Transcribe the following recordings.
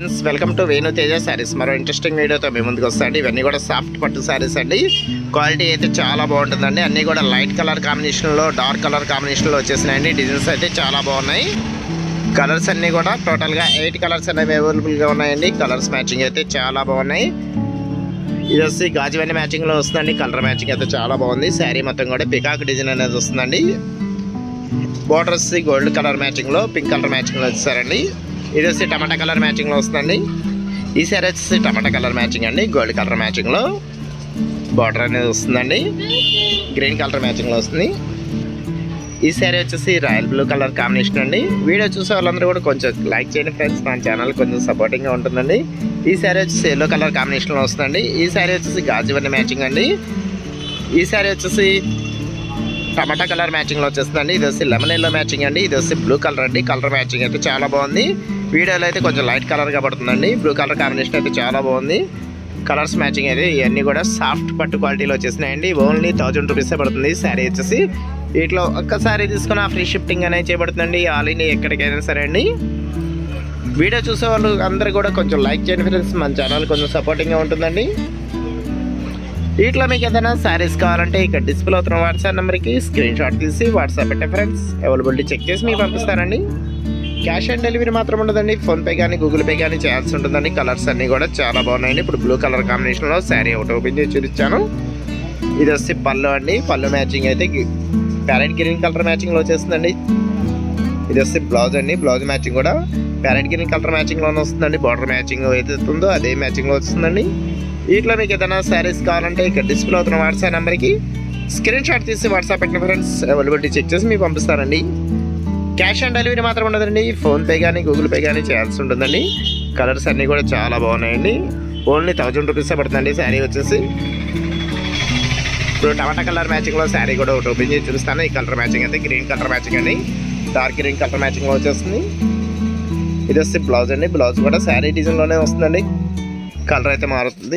friends welcome to Venu Teja sarees మరో interesting వీడియోతో మీ ముందుకు వస్తాయండి ఇవన్నీ కూడా సాఫ్ట్ పట్టు శారీస్ అండి క్వాలిటీ అయితే చాలా బాగుంటుందండి అన్నీ కూడా లైట్ కలర్ కాంబినేషన్లో డార్క్ కలర్ కాంబినేషన్లో వచ్చేసినాయండి డిజైన్స్ అయితే చాలా బాగున్నాయి కలర్స్ అన్నీ కూడా టోటల్గా ఎయిట్ కలర్స్ అనేవి అవైలబుల్గా ఉన్నాయండి కలర్స్ మ్యాచింగ్ అయితే చాలా బాగున్నాయి ఇది వచ్చి గాజువని మ్యాచింగ్లో వస్తుందండి కలర్ మ్యాచింగ్ అయితే చాలా బాగుంది శారీ మొత్తం కూడా పికాక్ డిజైన్ అనేది వస్తుందండి బోర్డర్ వచ్చి గోల్డ్ కలర్ మ్యాచింగ్లో పింక్ కలర్ మ్యాచింగ్లో వచ్చేసారండి ఇది వచ్చి టమాటా కలర్ మ్యాచింగ్లో వస్తుందండి ఈ శారీ వచ్చేసి టమాటా కలర్ మ్యాచింగ్ అండి గోల్డ్ కలర్ మ్యాచింగ్లో బార్డర్ అనేది వస్తుందండి గ్రీన్ కలర్ మ్యాచింగ్లో వస్తుంది ఈ శారీ వచ్చేసి రాయల్ బ్లూ కలర్ కాంబినేషన్ అండి వీడియో చూసే వాళ్ళందరూ కూడా కొంచెం లైక్ చేయండి ఫ్రెండ్స్ మన ఛానల్ కొంచెం సపోర్టింగ్గా ఉంటుందండి ఈ శారీ వచ్చేసి ఎల్లో కలర్ కాంబినేషన్లో వస్తుందండి ఈ శారీ వచ్చేసి గాజువన్ని మ్యాచింగ్ అండి ఈ శారీ వచ్చేసి టమాటా కలర్ మ్యాచింగ్లో వచ్చేస్తుందండి ఇది వచ్చి లెమన్ ఎల్లో మ్యాచింగ్ అండి ఇది వచ్చి బ్లూ కలర్ అండి కలర్ మ్యాచింగ్ అయితే చాలా బాగుంది వీడియోలో అయితే కొంచెం లైట్ కలర్గా పడుతుందండి బ్లూ కలర్ కాంబినేషన్ అయితే చాలా బాగుంది కలర్స్ మ్యాచింగ్ అయితే ఇవన్నీ కూడా సాఫ్ట్ పట్టు క్వాలిటీలో వచ్చేసినాయండి ఓన్లీ థౌజండ్ రూపీసే పడుతుంది శారీ వచ్చేసి వీటిలో ఒక్కసారి తీసుకున్న ఫ్రీ షిఫ్టింగ్ అనేది చేయబడుతుందండి ఆల్ ఇండియా ఎక్కడికైనా సరే అండి వీడియో చూసే వాళ్ళు అందరూ కూడా కొంచెం లైక్ చేయండి ఫ్రెండ్స్ మన ఛానల్ కొంచెం సపోర్టింగ్గా ఉంటుందండి వీటిలో మీకు ఏదైనా శారీస్ కావాలంటే ఇక్కడ డిస్ప్లే అవుతున్న వాట్సాప్ నెంబర్కి స్క్రీన్ షాట్ తీసి వాట్సాప్ పెట్టే ఫ్రెండ్స్ అవైలబిలిటీ చెక్ చేసి మీకు పంపిస్తారండి క్యాష్ ఆన్ డెలివరీ మాత్రం ఉండదండి ఫోన్పే కానీ గూగుల్ పే కానీ చేయాల్సి ఉంటుందండి కలర్స్ అన్నీ కూడా చాలా బాగున్నాయండి ఇప్పుడు బ్లూ కలర్ కాంబినేషన్లో శారీ ఒకటి ఓపెన్ చేసి చూపించాను ఇది వచ్చి పళ్ళు అండి పళ్ళు మ్యాచింగ్ అయితే ప్యారెట్ గ్రీన్ కలర్ మ్యాచింగ్లో వచ్చేస్తుందండి ఇది వచ్చి బ్లౌజ్ అండి బ్లౌజ్ మ్యాచింగ్ కూడా ప్యారెట్ గ్రీన్ కలర్ మ్యాచింగ్లోనే వస్తుందండి బార్డర్ మ్యాచింగ్ ఏదైతే ఉందో అదే మ్యాచింగ్లో వస్తుందండి వీటిలో మీకు ఏదైనా శారీస్ కావాలంటే ఇక్కడ డిస్ప్లే అవుతున్న వాట్సాప్ నెంబర్కి స్క్రీన్ షాట్ తీసి వాట్సాప్ పెట్టిన ఫ్రెండ్స్ అవైలబిలిటీ చెక్ చేసి మీకు పంపిస్తారండి క్యాష్ ఆన్ డెలివరీ మాత్రం ఉండదండి ఫోన్పే కానీ గూగుల్ పే కానీ చేయాల్సి ఉంటుందండి కలర్స్ అన్నీ కూడా చాలా బాగున్నాయండి ఓన్లీ థౌజండ్ రూపీసే పడుతుందండి శారీ వచ్చేసి ఇప్పుడు టమాటా కలర్ మ్యాచింగ్లో శారీ కూడా ఒకటి ఓపెన్ చేసి చూపిస్తాను ఈ కలర్ మ్యాచింగ్ అయితే గ్రీన్ కలర్ మ్యాచింగ్ అండి డార్క్ గ్రీన్ కలర్ మ్యాచింగ్లో వచ్చేస్తుంది ఇది వచ్చి బ్లౌజ్ అండి బ్లౌజ్ కూడా శారీ డిజైన్లోనే వస్తుందండి కలర్ అయితే మారుతుంది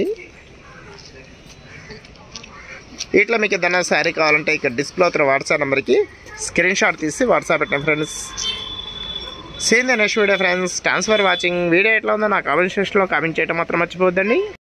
ఇట్లా మీకు ఏదైనా శారీ కావాలంటే ఇక్కడ డిస్ప్లే అవుతున్న వాట్సాప్ నెంబర్కి స్క్రీన్ షాట్ తీసి వాట్సాప్ పెట్టండి friends same the next video friends thanks for watching video ఎట్లా ఉందో నా కామెంట్ సెక్షన్లో కామెంట్ చేయడం మాత్రం మర్చిపోద్దండి